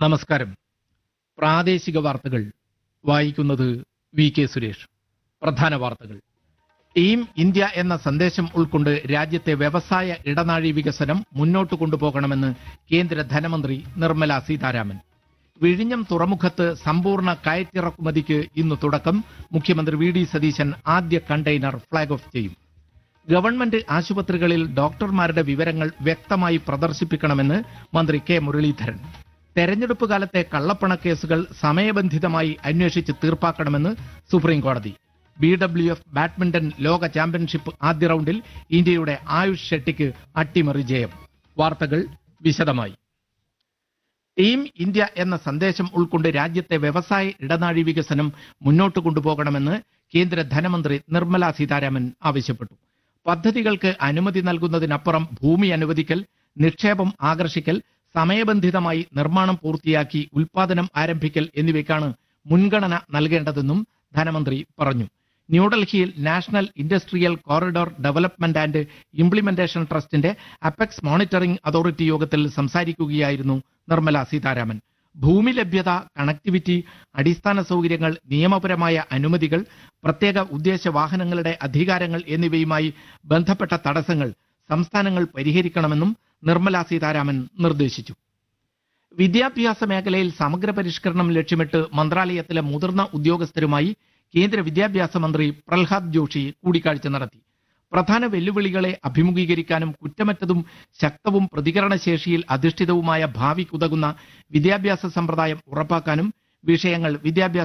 നമസ്കാരം പ്രാദേശിക വാർത്തകൾ വായിക്കുന്നത് വി കെ സുരേഷ് പ്രധാന വാർത്തകൾ ടീം ഇന്ത്യ എന്ന സന്ദേശം ഉൾക്കൊണ്ട് രാജ്യത്തെ വ്യവസായ ഇടനാഴി വികസനം മുന്നോട്ട് കൊണ്ടുപോകണമെന്ന് കേന്ദ്ര ധനമന്ത്രി നിർമ്മല സീതാരാമൻ വിഴിഞ്ഞം തുറമുഖത്ത് സമ്പൂർണ്ണ കയറ്റിറക്കുമതിക്ക് ഇന്ന് തുടക്കം മുഖ്യമന്ത്രി വി ഡി സതീശൻ ആദ്യ കണ്ടെയ്നർ ഫ്ളാഗ് ഓഫ് ചെയ്യും ഗവൺമെന്റ് ആശുപത്രികളിൽ ഡോക്ടർമാരുടെ വിവരങ്ങൾ വ്യക്തമായി പ്രദർശിപ്പിക്കണമെന്ന് മന്ത്രി കെ മുരളീധരൻ തെരഞ്ഞെടുപ്പ് കാലത്തെ കള്ളപ്പണ കേസുകൾ സമയബന്ധിതമായി അന്വേഷിച്ച് തീർപ്പാക്കണമെന്ന് സുപ്രീം കോടതി ബി ഡബ്ല്യു എഫ് ബാഡ്മിന്റൺ ലോക ചാമ്പ്യൻഷിപ്പ് ആദ്യ റൗണ്ടിൽ ഇന്ത്യയുടെ ആയുഷ് ഷെട്ടിക്ക് അട്ടിമറി ജയം വാർത്തകൾ വിശദമായി ടീം ഇന്ത്യ എന്ന സന്ദേശം ഉൾക്കൊണ്ട് രാജ്യത്തെ വ്യവസായ ഇടനാഴി വികസനം മുന്നോട്ട് കൊണ്ടുപോകണമെന്ന് കേന്ദ്ര ധനമന്ത്രി നിർമ്മല സീതാരാമൻ ആവശ്യപ്പെട്ടു പദ്ധതികൾക്ക് അനുമതി നൽകുന്നതിനപ്പുറം ഭൂമി അനുവദിക്കൽ നിക്ഷേപം ആകർഷിക്കൽ സമയബന്ധിതമായി നിർമ്മാണം പൂർത്തിയാക്കി ഉൽപാദനം ആരംഭിക്കൽ എന്നിവയ്ക്കാണ് മുൻഗണന നൽകേണ്ടതെന്നും ധനമന്ത്രി പറഞ്ഞു ന്യൂഡൽഹിയിൽ national industrial corridor development and implementation ട്രസ്റ്റിന്റെ അപെക്സ് മോണിറ്ററിംഗ് അതോറിറ്റി യോഗത്തിൽ സംസാരിക്കുകയായിരുന്നു നിർമ്മല സീതാരാമൻ ഭൂമി ലഭ്യത കണക്ടിവിറ്റി അടിസ്ഥാന സൗകര്യങ്ങൾ നിയമപരമായ അനുമതികൾ പ്രത്യേക ഉദ്ദേശ വാഹനങ്ങളുടെ അധികാരങ്ങൾ എന്നിവയുമായി ബന്ധപ്പെട്ട തടസ്സങ്ങൾ സംസ്ഥാനങ്ങൾ പരിഹരിക്കണമെന്നും നിർമ്മല സീതാരാമൻ നിർദ്ദേശിച്ചു വിദ്യാഭ്യാസ മേഖലയിൽ സമഗ്ര പരിഷ്കരണം ലക്ഷ്യമിട്ട് മന്ത്രാലയത്തിലെ മുതിർന്ന ഉദ്യോഗസ്ഥരുമായി കേന്ദ്ര വിദ്യാഭ്യാസ മന്ത്രി പ്രഹ്ലാദ് ജോഷി കൂടിക്കാഴ്ച നടത്തി പ്രധാന വെല്ലുവിളികളെ അഭിമുഖീകരിക്കാനും കുറ്റമറ്റതും ശക്തവും പ്രതികരണശേഷിയിൽ അധിഷ്ഠിതവുമായ ഭാവിക്കുതകുന്ന വിദ്യാഭ്യാസ സമ്പ്രദായം ഉറപ്പാക്കാനും വിഷയങ്ങൾ വിദ്യാഭ്യാസ